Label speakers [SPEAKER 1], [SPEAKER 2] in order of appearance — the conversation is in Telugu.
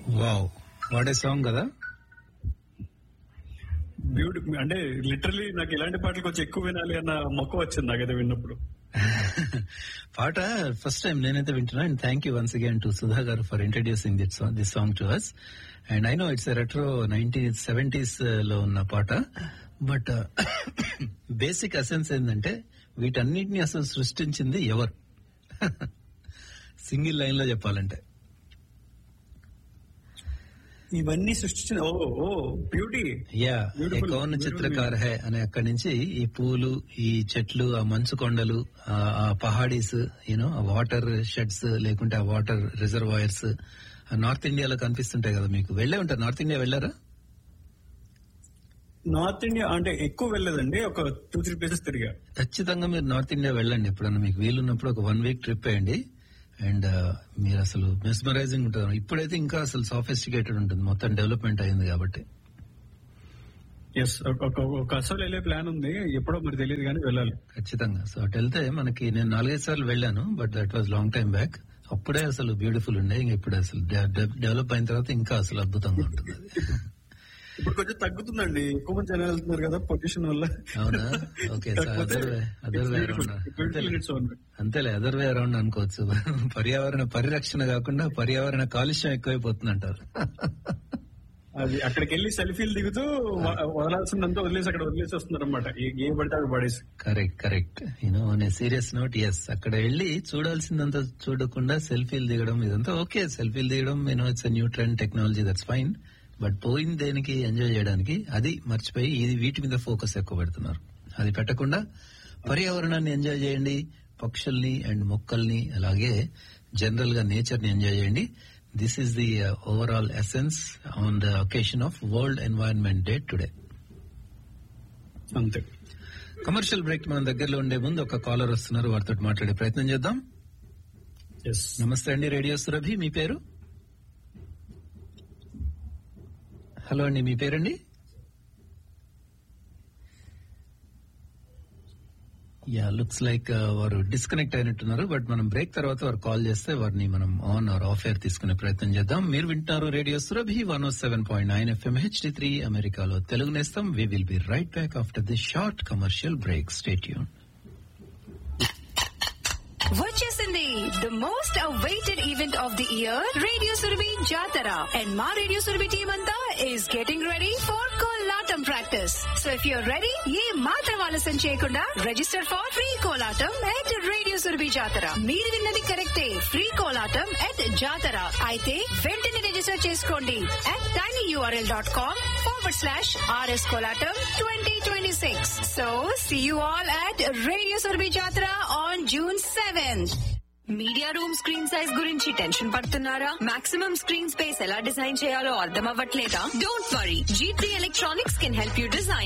[SPEAKER 1] వావ్ వాట్ ఏ సాంగ్ కదా
[SPEAKER 2] బ్యూటిఫుల్ అంటే లిటరలీ నాకు ఇలాంటి పాటలు కొంచెం ఎక్కువ వినాలి అన్న మొక్క వచ్చింది నాకైతే విన్నప్పుడు
[SPEAKER 1] పాట ఫస్ట్ టైం నేనైతే వింటున్నా and thank you once again to Sudha garu for introducing this this song to us and I know it's retro nineteen seventies లో ఉన్న పాట బట్ బేసిక్ అసెన్స్ ఏంటంటే వీటన్నిటిని అసలు సృష్టించింది ఎవరు సింగిల్ లైన్ లో చెప్పాలంటే
[SPEAKER 2] ఇవన్నీ సృష్టించిన ఓ ఓ బ్యూటీ
[SPEAKER 1] యా
[SPEAKER 2] Beautiful,
[SPEAKER 1] కౌన్
[SPEAKER 2] beautiful
[SPEAKER 1] చిత్రకార్ హై అనే అక్కడి నుంచి ఈ పూలు ఈ చెట్లు ఆ మంచు కొండలు ఆ ఆ పహాడీస్ యూనో ఆ వాటర్ షెడ్స్ లేకుంటే ఆ వాటర్ రిజర్వాయర్స్ నార్త్ ఇండియాలో కనిపిస్తుంటాయి కదా మీకు వెళ్ళే ఉంటారు నార్త్ ఇండియా వెళ్ళారా
[SPEAKER 2] నార్త్ ఇండియా అంటే ఎక్కువ వెళ్ళలేదండి ఒక టూ త్రీ ప్లేసెస్ తిరిగా
[SPEAKER 1] ఖచ్చితంగా మీరు నార్త్ ఇండియా వెళ్ళండి ఎప్పుడన్నా మీకు వీలున్నప్పుడు ఒక వన్ వీక్ ట్రిప్ వేయండి అండ్ మీరు అసలు మెస్మరైజింగ్ ఉంటుంది ఇప్పుడైతే ఇంకా అసలు సాఫిస్టికేటెడ్ ఉంటుంది మొత్తం డెవలప్మెంట్ అయింది కాబట్టి
[SPEAKER 2] ఎస్ ఒక అసలు వెళ్ళే ప్లాన్ ఉంది ఎప్పుడో మరి తెలియదు కానీ వెళ్ళాలి
[SPEAKER 1] ఖచ్చితంగా సో అటు వెళ్తే మనకి నేను నాలుగైదు సార్లు వెళ్ళాను but that was long time back అప్పుడే అసలు బ్యూటిఫుల్ ఉండే ఇంక ఇప్పుడు అసలు డెవలప్ అయిన తర్వాత ఇంకా అసలు అద్భుతంగా ఉంటుంది అది
[SPEAKER 2] ఇప్పుడు కొంచెం తగ్గుతుందండి ఎక్కువ మంది జనాలు వెళ్తున్నారు కదా పొల్యూషన్ వల్ల
[SPEAKER 1] అవునా okay so other way other way around అంతేలే అంతేలే అదర్ వే అరౌండ్ అనుకోవచ్చు పర్యావరణ పరిరక్షణ కాకుండా పర్యావరణ కాలుష్యం ఎక్కువైపోతుంది అంటారు
[SPEAKER 2] అది అక్కడికి వెళ్ళి సెల్ఫీలు దిగుతూ వ- వదలాల్సిందంతా వదిలేసి అక్కడ వదిలేసి వస్తున్నారు అనమాట ఏ పడితే అక్కడ పడేసి
[SPEAKER 1] కరెక్ట్ కరెక్ట్ యూనో అనే సీరియస్ నోట్ ఎస్ అక్కడ వెళ్ళి చూడాల్సిందంతా చూడకుండా సెల్ఫీలు దిగడం ఇదంతా ఓకే సెల్ఫీలు దిగడం you know it's new trend technology that's fine but పోయిన దేనికి ఎంజాయ్ చేయడానికి అది మర్చిపోయి ఇది వీటి మీద ఫోకస్ ఎక్కువ పెడుతున్నారు అది పెట్టకుండా పర్యావరణాన్ని ఎంజాయ్ చేయండి పక్షుల్ని అండ్ మొక్కల్ని అలాగే జనరల్ గా నేచర్ ని ఎంజాయ్ చేయండి this is the overall essence on the occasion of world environment day today
[SPEAKER 2] అంతే
[SPEAKER 1] కమర్షియల్ బ్రేక్ మన దగ్గరలో ఉండే ముందు ఒక కాలర్ వస్తున్నారు వారితో మాట్లాడే ప్రయత్నం చేద్దాం
[SPEAKER 2] ఎస్
[SPEAKER 1] నమస్తే అండి రేడియో సురభి మీ పేరు హలో అండి మీ పేరండి యా లుక్స్ లైక్ వారు డిస్కనెక్ట్ అయినట్టున్నారు బట్ మనం బ్రేక్ తర్వాత వారు కాల్ చేస్తే వారిని మనం ఆన్ ఆర్ ఆఫ్ ఎయిర్ తీసుకునే ప్రయత్నం చేద్దాం మీరు వింటున్నారు radio Surabhi one O seven point nine FM HD three అమెరికాలో తెలుగు నేస్తాం we will be right back after the short commercial break stay tuned
[SPEAKER 3] వచ్చేసింది the most awaited event of the year radio Surabhi Jathara and మా రేడియో సురభి టీమ్ అంతా is getting ready for Kolatam practice so if you're ready ఏ మాత్రం ఆలస్యం చేయకుండా register for free Kolatam at radio Surabhi Jathara మీరు విన్నది కరెక్టే ఫ్రీ కోలాటం ఎట్ జాతర అయితే వెంటనే రిజిస్టర్ చేసుకోండి at tiny URL dot com forward slash RS Kolatam twenty twenty six so see you all at radio Surabhi Jathara on June seventh media room screen size గురించి టెన్షన్ పడుతున్నారా మాక్సిమం స్క్రీన్ స్పేస్ ఎలా డిజైన్ చేయాలో అర్థం అవ్వట్లేదా don't worry G three electronics can help you design